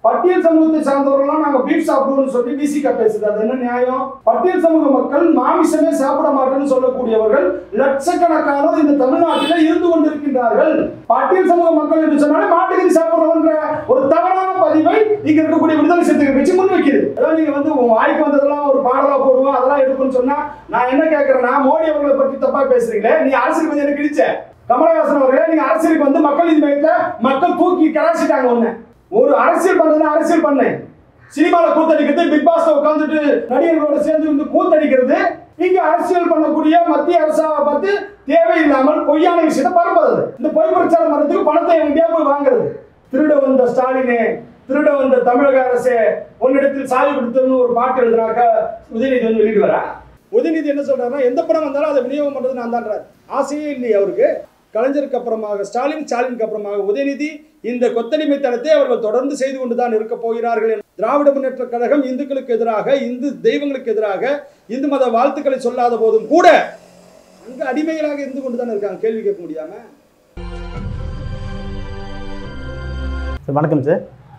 பட்டியல் சமூகத்தை சார்ந்தவர்கள்லாம் நாங்க பீஃப் சாப்பிடுவோம்னு சொல்லி விசிக பேசுது அது என்ன நியாயம் பட்டியல் சமூக மக்கள் மாமிசமே சாப்பிட மாட்டேன்னு சொல்லக்கூடியவர்கள் லட்சக்கணக்கானோர் இந்த தமிழ்நாட்டில் இருந்து கொண்டிருக்கின்றார்கள் பட்டியல் சமூக மக்கள் என்று சொன்னாலே மாட்டுக்கறி சாப்பிடுறவன்ற ஒரு தவறான பதிவை இங்க இருக்கக்கூடிய விடுதலை சிறுத்தைகள் கட்சி முன்வைக்குது அதாவது நீங்க வந்து உங்க வாய்க்கு வந்ததெல்லாம் ஒரு பாடலா போடுவோம் அதெல்லாம் எடுக்கும்னு சொன்னா நான் என்ன கேட்கறேன்னா மோடி அவர்களை பற்றி தப்பா பேசுறீங்களே நீ அரசியல் கொஞ்சம் எனக்கு கிழிச்ச கமலஹாசன் அவர்களே நீங்க அரசியலுக்கு வந்து மக்கள் இந்த மையத்தை மக்கள் தூக்கி கலாச்சிட்டாங்க ஒண்ணு ஒரு அரசியல் பண்றதுன்னா அரசியல் பண்ணு சினிமால கூத்தடிக்கிறது பிக் பாஸ்ல உட்காந்துட்டு நடிகர்களோட சேர்ந்து வந்து கூத்தடிக்கிறது இங்க அரசியல் பண்ணக்கூடிய மத்திய அரசாவை பார்த்து தேவையில்லாமல் பொய்யான விஷயத்தை பரப்புறது இந்த பொய் பிரச்சாரம் பண்றதுக்கு பணத்தை எங்கேயா போய் வாங்குறது திருட வந்த ஸ்டாலினே திருட வந்த தமிழக அரசே உன்னிடத்தில் சாவி கொடுத்ததுன்னு ஒரு பாட்டு எழுதுனாக்க உதயநிதி வந்து வெளியிடுவாரா உதயநிதி என்ன சொல்றாருன்னா எந்த படம் வந்தாலும் அதை விநியோகம் பண்றது நான் தான்றாரு ஆசையே இல்லையே அவருக்கு கலைஞருக்கு அப்புறமாக ஸ்டாலின் ஸ்டாலினுக்கு அப்புறமாக உதயநிதி இந்த கொத்தடிமைத்தனத்தை அவர்கள் தொடர்ந்து செய்து கொண்டுதான் இருக்க போகிறார்கள் என்று திராவிட முன்னேற்ற கழகம் இந்துக்களுக்கு எதிராக இந்து தெய்வங்களுக்கு எதிராக இந்து மத வாழ்த்துக்களை சொல்லாத போதும் கூட அங்க அடிமைகளாக இருந்து கொண்டுதான் இருக்காங்க கேள்வி கேட்க முடியாம சார் வணக்கம் சார்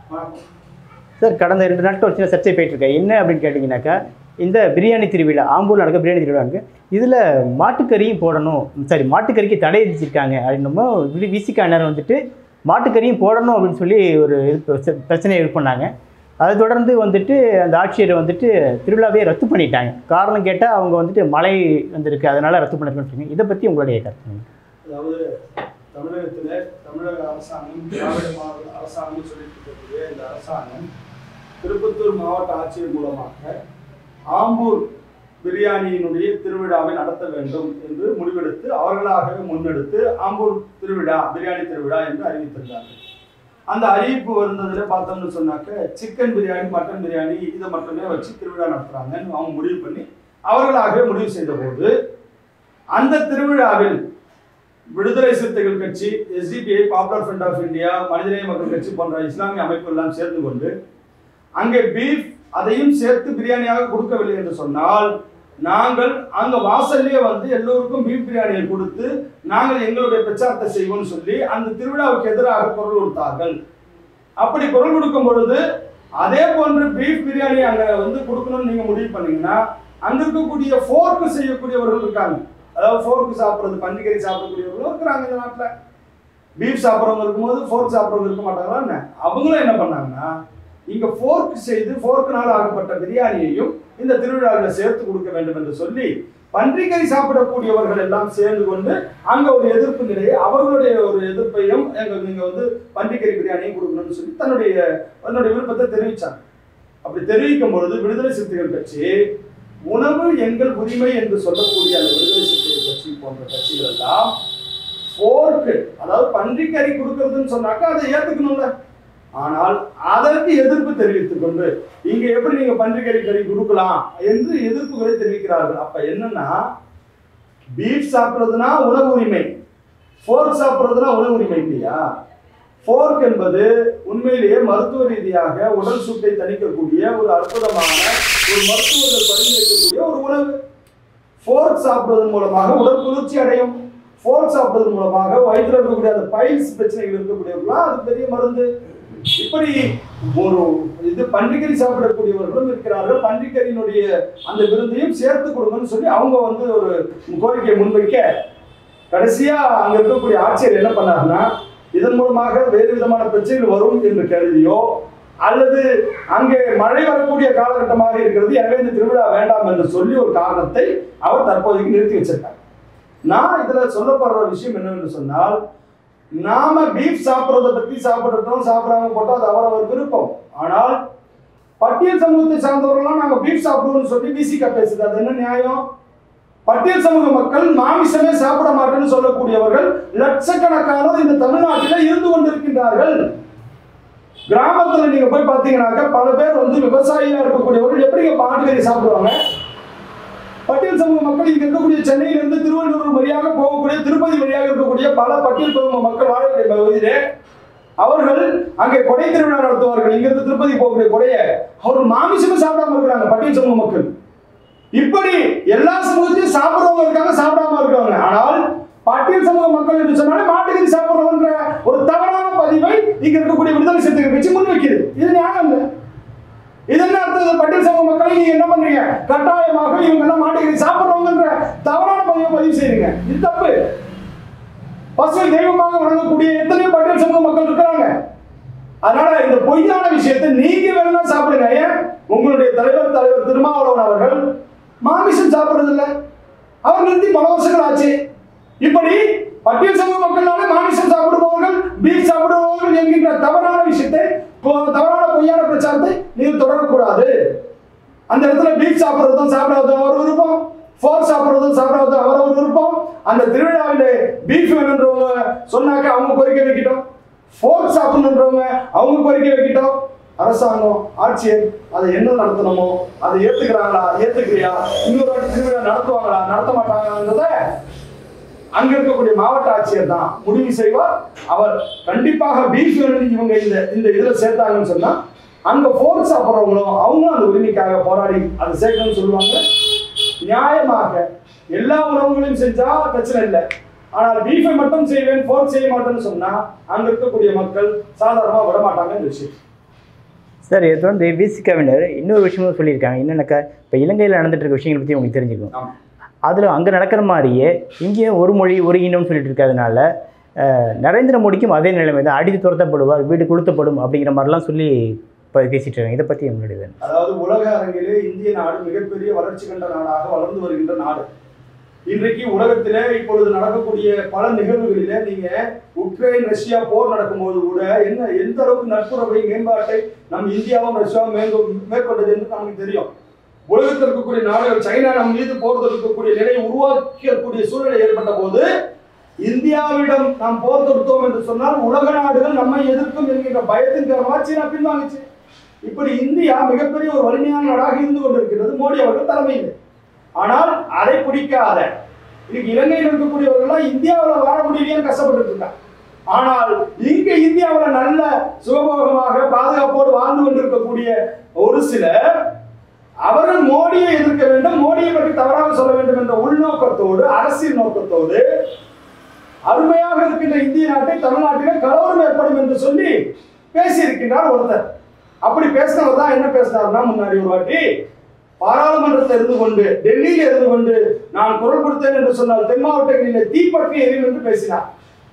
சார் கடந்த ரெண்டு நாட்கள் ஒரு சின்ன சர்ச்சை போயிட்டு இருக்கு என்ன அப்படின்னு கேட்டிங்கனாக்கா இந்த பிரியாணி திருவிழா ஆம்பூர் நடக்க பிரியாணி திருவிழா இருக்கு இதில் மாட்டுக்கறியும் போடணும் சாரி மாட்டுக்கறிக்கு தடை விதிச்சிருக்காங்க அப்படின்னமோ விசிகா நேரம் வந்துட்டு மாட்டுக்கறியும் போடணும் அப்படின்னு சொல்லி ஒரு இது பிரச்சனையை இது பண்ணாங்க அதை தொடர்ந்து வந்துட்டு அந்த ஆட்சியர் வந்துட்டு திருவிழாவே ரத்து பண்ணிட்டாங்க காரணம் கேட்டால் அவங்க வந்துட்டு மழை வந்திருக்கு அதனால ரத்து பண்ணிருக்கோன்னு இதை பற்றி உங்களுடைய கருத்து என்ன? அதாவது தமிழகத்துல தமிழக அரசாங்கம் திராவிட மாடல் அரசாங்கம் சொல்லிட்டு இருக்கக்கூடிய இந்த அரசாங்கம் திருப்பத்தூர் மாவட்ட ஆட்சியர் மூலமாக ஆம்பூர் பிரியாணியினுடைய திருவிழாவை நடத்த வேண்டும் என்று முடிவெடுத்து அவர்களாகவே முன்னெடுத்து ஆம்பூர் திருவிழா பிரியாணி திருவிழா என்று அறிவித்திருந்தார்கள் அந்த அறிவிப்பு வந்ததுல பார்த்தோம்னு சொன்னாக்க சிக்கன் பிரியாணி மட்டன் பிரியாணி இதை மட்டுமே வச்சு திருவிழா நடத்துறாங்கன்னு அவங்க முடிவு பண்ணி அவர்களாகவே முடிவு செய்த போது அந்த திருவிழாவில் Viduthalai Chiruthaigal Katchi SDPI popular front of India Manithaneya Makkal கட்சி போன்ற இஸ்லாமிய அமைப்பு எல்லாம் சேர்ந்து கொண்டு அங்கே பீஃப் அதையும் சேர்த்து பிரியாணியாக கொடுக்கவில்லை என்று சொன்னால் நாங்கள் அங்க வாசல்லே வந்து எல்லோருக்கும் பீஃப் பிரியாணியை கொடுத்து நாங்கள் எங்களுடைய பிரச்சாரத்தை செய்வோம்னு சொல்லி அந்த திருவிழாவுக்கு எதிராக குரல் கொடுத்தார்கள் அப்படி குரல் கொடுக்கும் பொழுது அதே போன்று பீஃப் பிரியாணி அங்க வந்து கொடுக்கணும்னு நீங்க முடிவு பண்ணீங்கன்னா அங்க இருக்கக்கூடிய ஃபோர்க்கு செய்யக்கூடியவர்கள் இருக்காங்க அதாவது ஃபோர்க்கு சாப்பிட்றது பன்னிக்கறி சாப்பிடக்கூடியவர்களும் இருக்கிறாங்க இந்த நாட்டில் பீஃப் சாப்பிட்றவங்க இருக்கும்போது ஃபோர்க் சாப்பிட்றவங்க இருக்க மாட்டாங்களா என்ன அவங்களும் என்ன பண்ணாங்கன்னா இங்க ஃபோர்க் செய்து ஃபோர்க்கினால் ஆகப்பட்ட பிரியாணியையும் இந்த திருவிழாவில் சேர்த்து கொடுக்க வேண்டும் என்று சொல்லி பன்றிக்கறி சாப்பிடக்கூடியவர்கள் எல்லாம் சேர்ந்து கொண்டு அங்க ஒரு எதிர்ப்பு நிலையை அவர்களுடைய ஒரு எதிர்ப்பையும் எங்க நீங்க வந்து பன்றிக்கறி பிரியாணியும் கொடுக்கணும்னு சொல்லி தன்னுடைய தன்னுடைய விருப்பத்தை தெரிவிச்சாங்க அப்படி தெரிவிக்கும் பொழுது விடுதலை சிறுத்தைகள் கட்சி உணவு எங்கள் உரிமை என்று சொல்லக்கூடிய அந்த விடுதலை சிறுத்தைகள் கட்சி போன்ற கட்சிகள் எல்லாம் போர்க்கு அதாவது பன்றிக்கறி கொடுக்கறதுன்னு சொன்னாக்கா அதை ஏத்துக்கணும்ல ஆனால் அதற்கு எதிர்ப்பு தெரிவித்துக் கொண்டு இங்க எப்படி நீங்க பன்றிக்கறி கறி கொடுக்கலாம் என்று எதிர்ப்புகளை தெரிவிக்கிறார்கள் அப்ப என்னன்னா பீஃப் சாப்பிட்றதுனா உணவு உரிமை ஃபோர்க் சாப்பிட்றதுனா உணவு உரிமை இல்லையா ஃபோர்க் என்பது உண்மையிலேயே மருத்துவ ரீதியாக உடல் சூட்டை தணிக்கக்கூடிய ஒரு அற்புதமான ஒரு மருத்துவர்கள் பரிந்துரைக்கக்கூடிய ஒரு உணவு ஃபோர்க் சாப்பிடுவதன் மூலமாக உடல் குளிர்ச்சி அடையும் ஃபோர்க் சாப்பிடுவதன் மூலமாக வயிற்றில் இருக்கக்கூடிய அந்த பைல்ஸ் பிரச்சனைகள் இருக்கக்கூடியவர்களாம் அது பெரிய மருந்து இப்படி ஒரு இது பன்றிக்கறி சாப்பிடக்கூடியவர்களும் இருக்கிறார்கள் பன்றிக்கறியினுடைய அந்த விருந்தையும் சேர்த்து கொடுங்கன்னு சொல்லி அவங்க வந்து ஒரு கோரிக்கையை முன்வைக்க கடைசியா அங்க இருக்கக்கூடிய ஆட்சியர் என்ன பண்ணாருன்னா இதன் மூலமாக வேறு விதமான பிரச்சனைகள் வரும் என்று கருதியோ அல்லது அங்கே மழை வரக்கூடிய காலகட்டமாக இருக்கிறது எனவே இந்த திருவிழா வேண்டாம் என்று சொல்லி ஒரு காரணத்தை அவர் தற்போதைக்கு நிறுத்தி வச்சிருக்கார் நான் இதுல சொல்லப்படுற விஷயம் என்னவென்று சொன்னால் நாம பீஃப் சாப்பிட்றத பத்தி சாப்பிடட்டும் சாப்பிடாம போட்டோம் அது அவரவர் விருப்பம் ஆனால் பட்டியல் சமூகத்தை சார்ந்தவர்கள்லாம் நாங்க பீஃப் சாப்பிடுவோம்னு சொல்லி விசிக பேசுது அது என்ன நியாயம் பட்டியல் சமூக மக்கள் மாமிசமே சாப்பிட மாட்டேன்னு சொல்லக்கூடியவர்கள் லட்சக்கணக்கானோர் இந்த தமிழ்நாட்டில் இருந்து கொண்டிருக்கின்றார்கள் கிராமத்துல நீங்க போய் பாத்தீங்கன்னாக்க பல பேர் வந்து விவசாயியா இருக்கக்கூடியவர்கள் எப்படி பாட்டுக்கறி சாப்பிடுவாங்க பட்டியல் சமூக மக்கள் இங்க இருக்கக்கூடிய சென்னையில இருந்து திருவள்ளூர் வழியாக போகக்கூடிய திருப்பதி வழியாக இருக்கக்கூடிய பல பட்டியல் சமூக மக்கள் வாழக்கூடிய பகுதியிலே அவர்கள் அங்கே கொடை திருவிழா நடத்துவார்கள் இங்கிருந்து திருப்பதி போகக்கூடிய கொடையை அவர்கள் மாமிசமே சாப்பிடாம இருக்கிறாங்க பட்டியல் சமூக மக்கள் இப்படி எல்லா சமூகத்தையும் சாப்பிடுறவங்க இருக்காங்க சாப்பிடாம இருக்காங்க ஆனால் பட்டியல் சமூக மக்கள் என்று சொன்னாலே மாட்டுக்கறி சாப்பிடுறவன்ற ஒரு தவறான பதிவை இங்க இருக்கக்கூடிய விடுதலை சிறுத்தைகள் கட்சி முன்வைக்குது இது நியாயம் இல்லை இது என்ன அர்த்தம் பட்டியல் சமூக மக்களை நீங்க என்ன பண்றீங்க கட்டாயமாக இவங்க எல்லாம் மாட்டுக்கறி சாப்பிடுறவங்கன்ற தவறான பதிவை பதிவு செய்றீங்க இது தப்பு பசுவை தெய்வமாக வணங்கக்கூடிய எத்தனையோ பட்டியல் சமூக மக்கள் இருக்கிறாங்க அதனால இந்த பொய்யான விஷயத்தை நீங்க வேணும்னா சாப்பிடுங்க ஏன் உங்களுடைய தலைவர் தலைவர் திருமாவளவன் அவர்கள் மாமிசம் சாப்பிடுறது இல்ல அவர் நிறுத்தி பல வருஷங்கள் ஆச்சு இப்படி பட்டியல் சமூக மக்களாலே மாமிசம் சாப்பிடுபவர்கள் பீஃப் சாப்பிடுபவர்கள் என்கின்ற தவறான விஷயத்தை பொ- தவறான பொய்யான பிரச்சாரத்தை நீங்கள் தொடரக்கூடாது அந்த இடத்துல பீஃப் சாப்பிடுறதும் சாப்பிடாததும் அவர் விருப்பம் ஃபோர் சாப்பிடுறதும் சாப்பிடாததும் அவர் விருப்பம் அந்த திருவிழாவிலே பீஃப் வேணுன்றவங்க சொன்னாக்க அவங்க கோரிக்கை வைக்கட்டும் ஃபோர் சாப்பிடணுன்றவங்க அவங்க கோரிக்கை வைக்கட்டும் அரசாங்கம் ஆட்சியர் அதை என்ன நடத்தணுமோ அதை ஏத்துக்கிறாங்களா ஏத்துக்கிறியா இன்னொரு வாட்டி திருவிழா நடத்துவாங்களா நடத்த மாட்டாங்கன்றத அங்க இருக்கக்கூடிய மாவட்ட ஆட்சியர் தான் முடிவு செய்வார் அவர் கண்டிப்பாக பீஃப் வேணும் இவங்க இந்த இந்த இதுல சேர்த்தாங்கன்னு சொன்னா அங்க போர் சாப்பிட்றவங்களும் அவங்களும் அந்த உரிமைக்காக போராடி அதை சேர்க்கணும்னு சொல்லுவாங்க நியாயமாக எல்லா உணவுகளையும் செஞ்சா பிரச்சனை இல்லை ஆனால் பீஃபை மட்டும் செய்வேன் போர் செய்ய மாட்டேன்னு சொன்னா அங்க இருக்கக்கூடிய மக்கள் சாதாரணமா விட மாட்டாங்க இந்த விஷயம் சார் இதை தொடர்ந்து விசிகாவினர் இன்னொரு விஷயமும் சொல்லியிருக்காங்க என்னன்னாக்கா இப்போ இலங்கையில் நடந்துட்டு இருக்க விஷயங்களை பற்றி உங்களுக்கு தெரிஞ்சுக்கும் ஆமா. அதில் அங்கே நடக்கிற மாதிரியே இங்கேயும் ஒரு மொழி ஒரு இனம்னு சொல்லிட்டு இருக்கிறதுனால அஹ், நரேந்திர மோடிக்கும் அதே நிலைமை தான் அடித்து துரத்தப்படுவார் வீடு கொளுத்தப்படும் அப்படிங்கிற மாதிரிலாம் சொல்லி இப்போ பேசிட்டு இருக்காங்க இதை பற்றி உங்களுடைய இது என்ன? அதாவது உலக அரங்கிலே இந்திய நாடு மிகப்பெரிய வளர்ச்சி கண்ட நாடாக வளர்ந்து வருகின்ற நாடு இன்றைக்கு உலகத்திலே இப்பொழுது நடக்கக்கூடிய பல நிகழ்வுகளிலே நீங்க உக்ரைன் ரஷ்யா போர் நடக்கும்போது கூட என்ன எந்த அளவுக்கு நட்புறவை மேம்பாட்டை நம் இந்தியாவும் ரஷ்யாவும் மேற்கொ மேற்கொண்டது என்று நமக்கு தெரியும் உலகத்தில் இருக்கக்கூடிய நாடுகள் சைனா நம் மீது போர் தொடுக்கக்கூடிய நிலையை உருவாக்கக்கூடிய சூழ்நிலை ஏற்பட்ட போது இந்தியாவிடம் நாம் போர் தொடுத்தோம் என்று சொன்னால் உலக நாடுகள் நம்மை எதிர்க்கும் என்கின்ற பயத்தின் காரணமாக சீனா பின்வாங்குச்சு இப்படி இந்தியா மிகப்பெரிய ஒரு வலிமையான நாடாக இருந்து கொண்டிருக்கிறது மோடி அவர்கள் தலைமையில் ஆனால் அதை பிடிக்காத இன்னைக்கு இலங்கையில் இருக்கக்கூடியவர்கள்லாம் இந்தியாவில் வாழ முடியலையே கஷ்டப்பட்டு இருக்காங்க ஆனால் இங்க இந்தியாவில் நல்ல சுகபோகமாக பாதுகாப்போடு வாழ்ந்து கொண்டிருக்கக்கூடிய ஒரு சிலர் அவர்கள் மோடியை எதிர்க்க வேண்டும் மோடியை பற்றி தவறாக சொல்ல வேண்டும் என்ற உள்நோக்கத்தோடு அரசியல் நோக்கத்தோடு அருமையாக இருக்கின்ற இந்திய நாட்டை தமிழ்நாட்டிலே கலவரம் ஏற்படும் என்று சொல்லி பேசியிருக்கின்றார் ஒருத்தர் அப்படி பேசினவர் தான் என்ன பேசினார்னா முன்னாடி ஒரு வாட்டி பாராளுமன்றத்தில் இருந்து கொண்டு டெல்லியில் இருந்து கொண்டு நான் குரல் கொடுத்தேன் என்று சொன்னால் தென் மாவட்டங்களில் தீப்பற்றி எரியும் என்று பேசினார்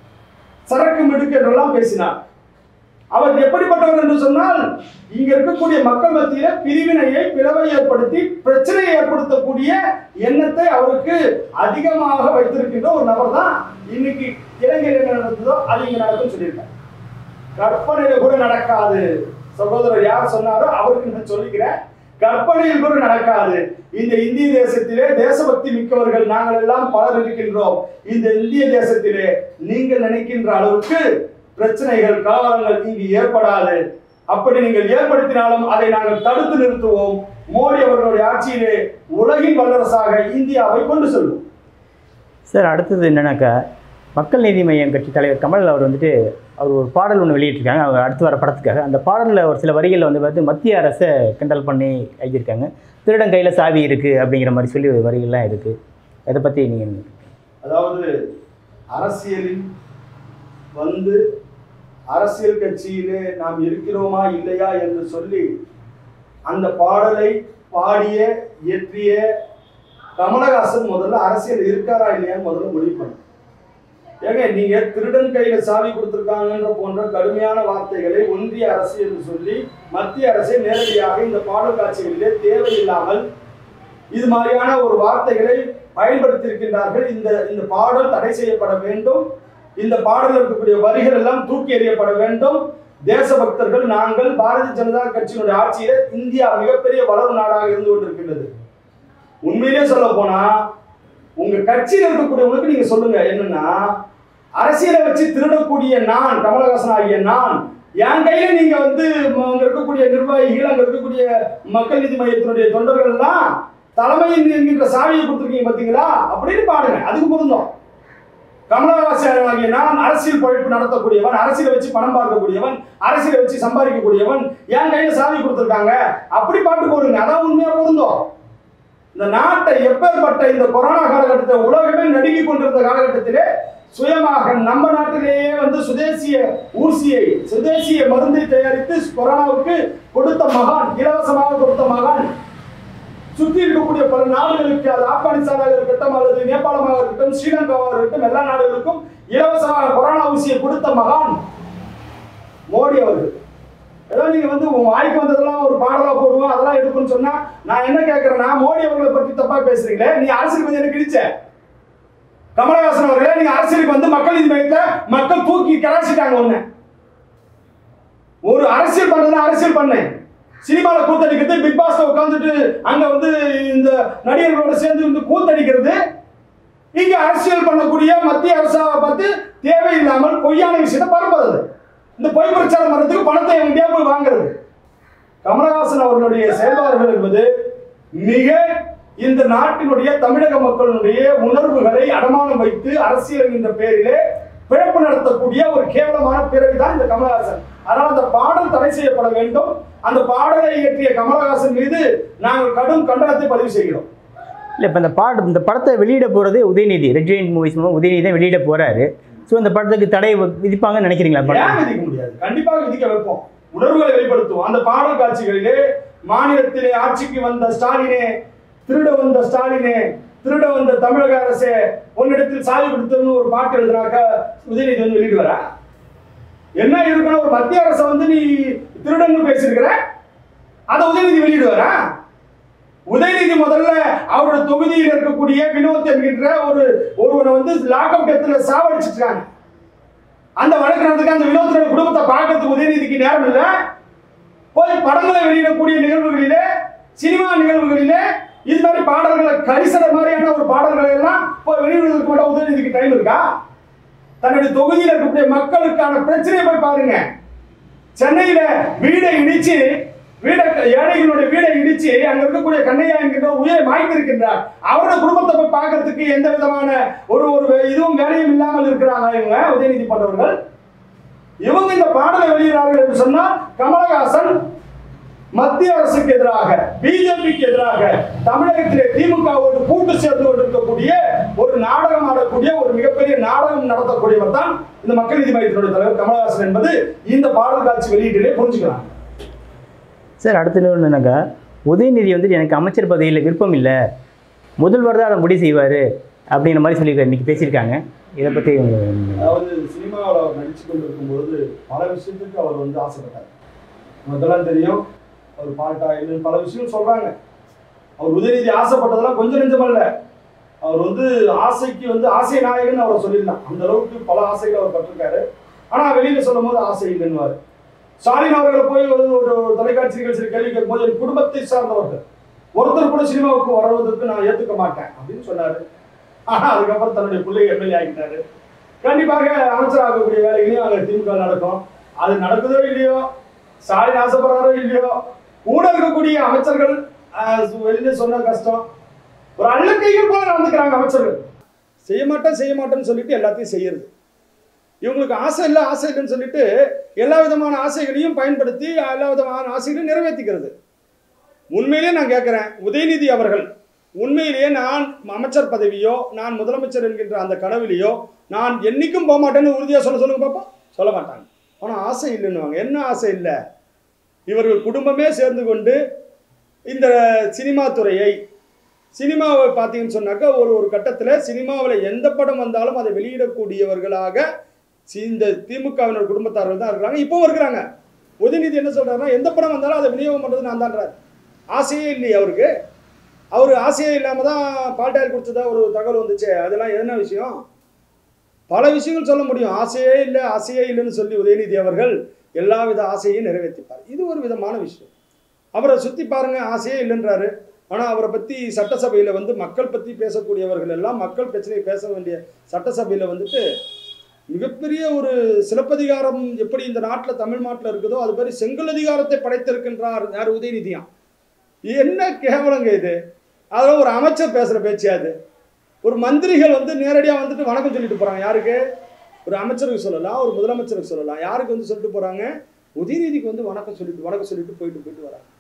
சரக்கு மிடுக்கு என்றெல்லாம் பேசினார் அவர் எப்படிப்பட்டவர் என்று சொன்னால் இங்க இருக்கக்கூடிய மக்கள் மத்தியில பிரிவினையை பிளவை ஏற்படுத்தி பிரச்சனையை ஏற்படுத்தக்கூடிய எண்ணத்தை அவருக்கு அதிகமாக வைத்திருக்கின்ற ஒரு நபர் தான் இன்னைக்கு இலங்கையில் என்ன நடந்ததோ அது இங்க நடக்கும் சொல்லியிருக்காங்க கற்பனையில கூட நடக்காது சகோதரர் யார் சொன்னாரோ அவருக்கு நான் சொல்லிக்கிறேன் கற்பனையில் கூட நடக்காது இந்த இந்திய தேசத்திலே தேசபக்தி மிக்கவர்கள் நாங்கள் எல்லாம் பலர் இருக்கின்றோம் இந்த இந்திய தேசத்திலே நீங்கள் நினைக்கின்ற அளவுக்கு பிரச்சனைகள் கலவரங்கள் இங்கு ஏற்படாது அப்படி நீங்கள் ஏற்படுத்தினாலும் அதை நாங்கள் தடுத்து நிறுத்துவோம் மோடி அவர்களுடைய ஆட்சியிலே உலகின் வல்லரசாக இந்தியாவை கொண்டு செல்வோம் சார் அடுத்தது என்னன்னாக்கா மக்கள் நீதி மையம் கட்சி தலைவர் கமல் அவர் வந்துட்டு அவர் ஒரு பாடல் ஒன்று வெளியிட்டிருக்காங்க அவர் அடுத்து வர படத்துக்காக அந்த பாடலில் ஒரு சில வரிகளில் வந்து பார்த்து மத்திய அரசை கிண்டல் பண்ணி எழுதியிருக்காங்க திருடன் கையில் சாவி இருக்குது அப்படிங்கிற மாதிரி சொல்லி ஒரு வரிகள்லாம் இருக்குது இதை பற்றி நீங்கள் அதாவது அரசியலில் வந்து அரசியல் கட்சியிலே நாம் இருக்கிறோமா இல்லையா என்று சொல்லி அந்த பாடலை பாடிய இயற்றிய கமலஹாசன் முதல்ல அரசியல் இருக்காரா இல்லையான்னு முதல்ல முடிவு பண்ணு ஏங்க நீங்க திருடன் கையில சாவி கொடுத்திருக்காங்கன்ற போன்ற கடுமையான வார்த்தைகளை ஒன்றிய அரசு என்று சொல்லி மத்திய அரசே நேரடியாக இந்த பாடல் காட்சிகளிலே தேவையில்லாமல் இது மாதிரியான ஒரு வார்த்தைகளை பயன்படுத்தியிருக்கின்றார்கள் இந்த இந்த பாடல் தடை செய்யப்பட வேண்டும் இந்த பாடலில் இருக்கக்கூடிய வரிகள் எல்லாம் தூக்கி எறியப்பட வேண்டும் தேசபக்தர்கள் நாங்கள் பாரதிய ஜனதா கட்சியினுடைய ஆட்சியில இந்தியா மிகப்பெரிய வளரும் நாடாக இருந்து கொண்டிருக்கின்றது உண்மையிலே சொல்ல போனா உங்க கட்சியில் இருக்கக்கூடியவங்களுக்கு நீங்க சொல்லுங்க என்னன்னா அரசியலை வச்சு திருடக்கூடிய நான் கமலஹாசன் ஆகிய நான் என் கையில நீங்க வந்து ம- அங்க இருக்கக்கூடிய நிர்வாகிகள் அங்க இருக்கக்கூடிய மக்கள் நீதி மையத்தினுடைய தொண்டர்கள் எல்லாம் தலைமையின் என்கின்ற சாவியை கொடுத்துருக்கீங்க பாத்தீங்களா அப்படின்னு பாடுங்க அதுக்கு பொருந்தோம் கமலஹாசன் ஆகிய நான் அரசியல் பழிப்பு நடத்தக்கூடியவன் அரசியலை வச்சு பணம் பார்க்கக்கூடியவன் அரசியலை வச்சு சம்பாதிக்கக்கூடியவன் என் கையில சாவி கொடுத்துருக்காங்க அப்படி பாட்டு போடுங்க அதான் உண்மையா பொருந்தோம் இந்த நாட்டை எப்பேற்பட்ட இந்த கொரோனா காலகட்டத்தை உலகமே நடுங்கிக் கொண்டிருந்த காலகட்டத்திலே சுயமாக நம்ம நாட்டிலேயே வந்து சுதேசிய ஊசியை சுதேசிய மருந்தை தயாரித்து கொரோனாவுக்கு கொடுத்த மகான் இலவசமாக கொடுத்த மகான் சுற்றி இருக்கக்கூடிய பல நாடுகளுக்கு அது ஆப்கானிஸ்தானாக இருக்கட்டும் அல்லது நேபாளமாக இருக்கட்டும் ஸ்ரீலங்காவாக இருக்கட்டும் எல்லா நாடுகளுக்கும் இலவசமாக கொரோனா ஊசியை கொடுத்த மகான் மோடி அவர்கள் ஏதோ நீங்க வந்து உன் வாய்க்கு வந்ததெல்லாம் ஒரு பாடலா போடுவோம் அதெல்லாம் எடுக்கும்னு சொன்னா நான் என்ன கேட்கறேன்னா மோடி அவர்களை பற்றி தப்பா பேசுறீங்களே நீ அரசியலுக்கு வந்து எனக்கு இடிச்ச கமலஹாசன் அவர்களே நீங்க அரசியலுக்கு வந்து மக்கள் நீதி மையத்தை மக்கள் தூக்கி கலாச்சிட்டாங்க ஒண்ணு ஒரு அரசியல் பண்றதுன்னா அரசியல் பண்ணேன் சினிமால கூத்தடிக்கிறது பிக் பாஸ்ல உட்காந்துட்டு அங்க வந்து இந்த நடிகர்களோட சேர்ந்து வந்து கூத்தடிக்கிறது இங்க அரசியல் பண்ணக்கூடிய மத்திய அரசாவை பார்த்து தேவையில்லாமல் பொய்யான விஷயத்தை பரப்புறது இந்த பொய் பிரச்சாரம் பண்றதுக்கு பணத்தை எங்கேயா போய் வாங்குறது கமலஹாசன் அவர்களுடைய செயல்பாடுகள் என்பது மிக இந்த நாட்டினுடைய தமிழக மக்களுடைய உணர்வுகளை அடமானம் வைத்து அரசியல் என்ற பெயரிலே பிழப்பு நடத்தக்கூடிய ஒரு கேவலமான பிறவி தான் இந்த கமலஹாசன் அதனால் அந்த பாடல் தடை செய்யப்பட வேண்டும் அந்த பாடலை இயற்றிய கமலஹாசன் மீது நாங்கள் கடும் கண்டனத்தை பதிவு செய்கிறோம் இல்லை இப்போ இந்த பாட இந்த படத்தை வெளியிட போகிறது உதயநிதி ரெட் ஜெயின் மூவிஸ் மூலம் உதயநிதி தான் வெளியிட போகிறாரு ஸோ இந்த படத்துக்கு தடை வ- விதிப்பாங்கன்னு நினைக்கிறீங்களா ஏன் படம் விதிக்க முடியாது கண்டிப்பாக விதிக்க வைப்போம் உணர்வுகளை வெளிப்படுத்துவோம் அந்த பாடல் காட்சிகளிலே மாநிலத்திலே ஆட்சிக்கு வந்த ஸ்டாலினே திருட வந்த ஸ்டாலினே திருட வந்த தமிழக அரசே உன்னிடத்தில் சாவி கொடுத்ததுன்னு ஒரு பாட்டு எழுதுனாக்க உதயநிதி வந்து வெளியிடுவாரா என்ன இருக்கணும் ஒரு மத்திய அரசை வந்து நீ திருடன்னு பேசியிருக்கிற அதை உதயநிதி வெளியிடுவாரா உதயநிதி முதல்ல அவரோட தொகுதியில் இருக்கக்கூடிய வினோத் என்கின்ற ஒரு ஒருவனை வந்து லாக்அப் டெத்துல சாவடிச்சிட்டாங்க அந்த வழக்கு நடந்துக்கு அந்த வினோதனோட குடும்பத்தை பார்க்கறதுக்கு உதயநிதிக்கு நேரம் இல்லை போய் படங்களை வெளியிடக்கூடிய நிகழ்வுகளிலே சினிமா நிகழ்வுகளிலே இது மாதிரி பாடல்களை கரிசட மாதிரியான ஒரு பாடல்களை எல்லாம் போய் வெளியிடுவதற்கு மட்டும் உதயநிதிக்கு டைம் இருக்கா தன்னுடைய தொகுதியில் இருக்கக்கூடிய மக்களுக்கான பிரச்சனையை போய் பாருங்க சென்னையில வீடை இடிச்சு வீடை ஏழைகளுடைய வீடை இடிச்சு அங்க இருக்கக்கூடிய கண்ணையா என்கின்ற உயிரை மாய்த்திருக்கின்றார் அவரோட குடும்பத்தை போய் பார்க்கறதுக்கு எந்த விதமான ஒரு ஒரு வே- இதுவும் வேலையும் இல்லாமல் இருக்கிறாங்க இவங்க உதயநிதி போன்றவர்கள் இவங்க இந்த பாடலை வெளியிடுறார்கள் என்று சொன்னால் கமலஹாசன் மத்திய அரசுக்கு எதிராக பிஜேபிக்கு எதிராக தமிழகத்திலே திமுகவோடு கூட்டு சேர்ந்து கொண்டிருக்கக்கூடிய ஒரு நாடகம் ஆடக்கூடிய ஒரு மிகப்பெரிய நாடகம் நடத்தக்கூடியவர் தான் இந்த மக்கள் நீதி மையத்தினுடைய தலைவர் கமலஹாசன் என்பது இந்த பாடல் காட்சி வெளியீட்டிலே புரிஞ்சுக்கலாம் சார் அடுத்து இன்னொன்று என்னக்கா உதயநிதி வந்துட்டு எனக்கு அமைச்சர் பதவியில் விருப்பம் இல்லை முதல்வர் தான் அதை முடிவு செய்வார் அப்படிங்கிற மாதிரி சொல்லியிருக்காரு இன்னைக்கு பேசியிருக்காங்க இதை பற்றி அதாவது சினிமாவில் அவர் நடிச்சு கொண்டிருக்கும் பொழுது பல விஷயத்துக்கு அவர் வந்து ஆசைப்பட்டார் நமக்கெல்லாம் தெரியும் அவர் பாட்டா இன்னும் பல விஷயம் சொல்றாங்க அவர் உதயநிதி ஆசைப்பட்டதெல்லாம் கொஞ்சம் நெஞ்சமல்ல அவர் வந்து ஆசைக்கு வந்து ஆசை நாயகன் அவரை சொல்லிடலாம் அந்த அளவுக்கு பல ஆசைகள் அவர் பட்டிருக்காரு ஆனா வெளியில சொல்லும் போது ஆசை இல்லைன்னுவாரு ஸ்டாலின் அவர்களை போய் ஒரு ஒரு தொலைக்காட்சி நிகழ்ச்சியில் கேள்வி கேட்கும்போது என் குடும்பத்தை சார்ந்தவர்கள் ஒருத்தர் கூட சினிமாவுக்கு வருவதற்கு நான் ஏத்துக்க மாட்டேன் அப்படின்னு சொன்னாரு ஆனா அதுக்கப்புறம் தன்னுடைய பிள்ளை எம்எல்ஏ ஆகிட்டாரு கண்டிப்பாக அமைச்சர் ஆகக்கூடிய வேலைகளையும் அங்கே திமுக நடக்கும் அது நடக்குதோ இல்லையோ ஸ்டாலின் ஆசைப்படுறாரோ இல்லையோ கூட இருக்கக்கூடிய அமைச்சர்கள் ஆஹ், வெளியில சொன்ன கஷ்டம் ஒரு அள்ளக்கைகள் போல நடந்துக்கிறாங்க அமைச்சர்கள் செய்ய மாட்டேன் செய்ய மாட்டேன்னு சொல்லிட்டு எல்லாத்தையும் செய்யறது இவங்களுக்கு ஆசை இல்லை ஆசை இல்லைன்னு சொல்லிட்டு எல்லா விதமான ஆசைகளையும் பயன்படுத்தி எல்லா விதமான ஆசைகளையும் நிறைவேற்றிக்கிறது உண்மையிலேயே நான் கேட்குறேன் உதயநிதி அவர்கள் உண்மையிலேயே நான் அமைச்சர் பதவியோ நான் முதலமைச்சர் என்கின்ற அந்த கனவிலையோ நான் என்னைக்கும் போக மாட்டேன்னு உறுதியாக சொல்ல சொல்லுங்க பாப்பா சொல்ல மாட்டாங்க ஆனால் ஆசை இல்லைன்னுவாங்க என்ன ஆசை இல்லை இவர்கள் குடும்பமே சேர்ந்து கொண்டு இந்த சினிமா துறையை சினிமாவை பார்த்தீங்கன்னு சொன்னாக்கா ஒரு ஒரு கட்டத்தில் சினிமாவில் எந்த படம் வந்தாலும் அதை வெளியிடக்கூடியவர்களாக சி- இந்த திமுகவினர் குடும்பத்தார்கள் தான் இருக்கிறாங்க இப்போவும் இருக்கிறாங்க உதயநிதி என்ன சொல்றாருன்னா எந்த படம் வந்தாலும் அதை விநியோகம் பண்ணுறது நான் தான்றார் ஆசையே இல்லையே அவருக்கு அவர் ஆசையே இல்லாமல் தான் பால்டாயில் கொடுத்ததா ஒரு தகவல் வந்துச்சு அதெல்லாம் என்ன விஷயம் பல விஷயங்கள் சொல்ல முடியும் ஆசையே இல்லை ஆசையே இல்லைன்னு சொல்லி உதயநிதி அவர்கள் எல்லா வித ஆசையையும் நிறைவேற்றிப்பார் இது ஒரு விதமான விஷயம் அவரை சுற்றி பாருங்க ஆசையே இல்லைன்றாரு ஆனால் அவரை பற்றி சட்டசபையில் வந்து மக்கள் பற்றி பேசக்கூடியவர்கள் எல்லாம் மக்கள் பிரச்சனையை பேச வேண்டிய சட்டசபையில் வந்துட்டு மிகப்பெரிய ஒரு சிலப்பதிகாரம் எப்படி இந்த நாட்டில் தமிழ் நாட்டில் இருக்குதோ அது மாதிரி செங்கல் அதிகாரத்தை படைத்திருக்கின்றார் யார் உதயநிதியாம் என்ன கேவலங்க இது அதெல்லாம் ஒரு அமைச்சர் பேசுகிற பேச்சியா அது ஒரு மந்திரிகள் வந்து நேரடியாக வந்துட்டு வணக்கம் சொல்லிட்டு போகிறாங்க யாருக்கு ஒரு அமைச்சருக்கு சொல்லலாம் ஒரு முதலமைச்சருக்கு சொல்லலாம் யாருக்கு வந்து சொல்லிட்டு போகிறாங்க உதயநிதிக்கு வந்து வணக்கம் சொல்லிட்டு வணக்கம் சொல்லிட்டு போயிட்டு போயிட்டு வராங்க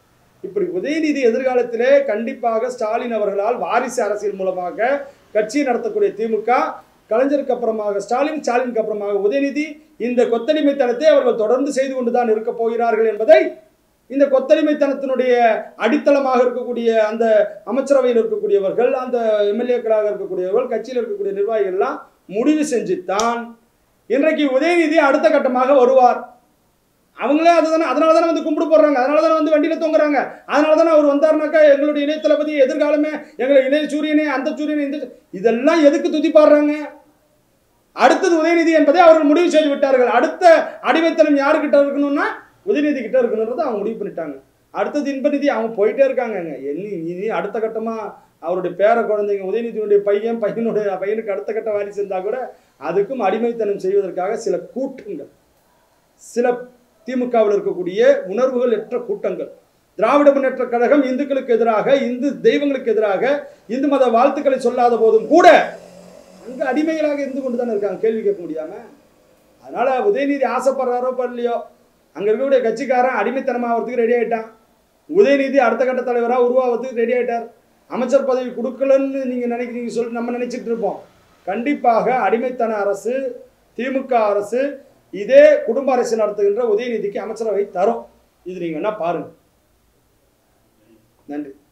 இப்படி உதயநிதி எதிர்காலத்திலே கண்டிப்பாக ஸ்டாலின் அவர்களால் வாரிசு அரசியல் மூலமாக கட்சி நடத்தக்கூடிய திமுக கலைஞருக்கு அப்புறமாக ஸ்டாலின் ஸ்டாலினுக்கு அப்புறமாக உதயநிதி இந்த கொத்தடிமைத்தனத்தை அவர்கள் தொடர்ந்து செய்து கொண்டுதான் இருக்க போகிறார்கள் என்பதை இந்த கொத்தடிமைத்தனத்தினுடைய அடித்தளமாக இருக்கக்கூடிய அந்த அமைச்சரவையில் இருக்கக்கூடியவர்கள் அந்த எம்எல்ஏக்களாக இருக்கக்கூடியவர்கள் கட்சியில் இருக்கக்கூடிய நிர்வாகிகள் எல்லாம் முடிவு செஞ்சுத்தான் இன்றைக்கு உதயநிதி அடுத்த கட்டமாக வருவார் அவங்களே அதுதானே அதனால தானே வந்து கும்பிடு போடுறாங்க அதனால தானே வந்து வண்டியில தொங்குறாங்க அதனால தானே அவர் வந்தாருனாக்கா எங்களுடைய இணைய தளபதி எதிர்காலமே எங்களை இணைய சூரியனே அந்த சூரியனே இந்த இதெல்லாம் எதுக்கு துதி பாடுறாங்க அடுத்தது உதயநிதி என்பதை அவர்கள் முடிவு செய்து விட்டார்கள் அடுத்த அடிமைத்தனம் யாருக்கிட்ட இருக்கணும்னா உதயநிதி கிட்ட இருக்கணுன்றதை அவங்க முடிவு பண்ணிட்டாங்க அடுத்தது இன்பநிதி அவங்க போயிட்டே இருக்காங்கங்க எண்ணி இனி அடுத்த கட்டமா அவருடைய பேர குழந்தைங்க உதயநிதியினுடைய பையன் பையனுடைய பையனுக்கு அடுத்த கட்ட வாரிசு இருந்தா கூட அதுக்கும் அடிமைத்தனம் செய்வதற்காக சில கூட்டங்கள் சில திமுகவில் இருக்கக்கூடிய உணர்வுகள் அற்ற கூட்டங்கள் திராவிட முன்னேற்ற கழகம் இந்துக்களுக்கு எதிராக இந்து தெய்வங்களுக்கு எதிராக இந்து மத வாழ்த்துக்களை சொல்லாத போதும் கூட அங்க அடிமைகளாக இருந்து கொண்டு தானே இருக்காங்க கேள்வி கேட்க முடியாம அதனால உதயநிதி ஆசைப்படுறாரோ பண்ணலையோ அங்க இருக்கக்கூடிய கட்சிக்காரன் அடிமைத்தனம் ஆகிறதுக்கு ரெடி ஆயிட்டான் உதயநிதி அடுத்த கட்ட தலைவரா உருவாகிறதுக்கு ரெடி ஆயிட்டார் அமைச்சர் பதவி கொடுக்கலன்னு நீங்க நினைக்கிறீங்க சொல்லி நம்ம நினைச்சிட்டு இருப்போம் கண்டிப்பாக அடிமைத்தன அரசு திமுக அரசு இதே குடும்ப அரசு நடத்துகின்ற உதயநிதிக்கு அமைச்சரவை தரும் இது நீங்க வேணா பாருங்க நன்றி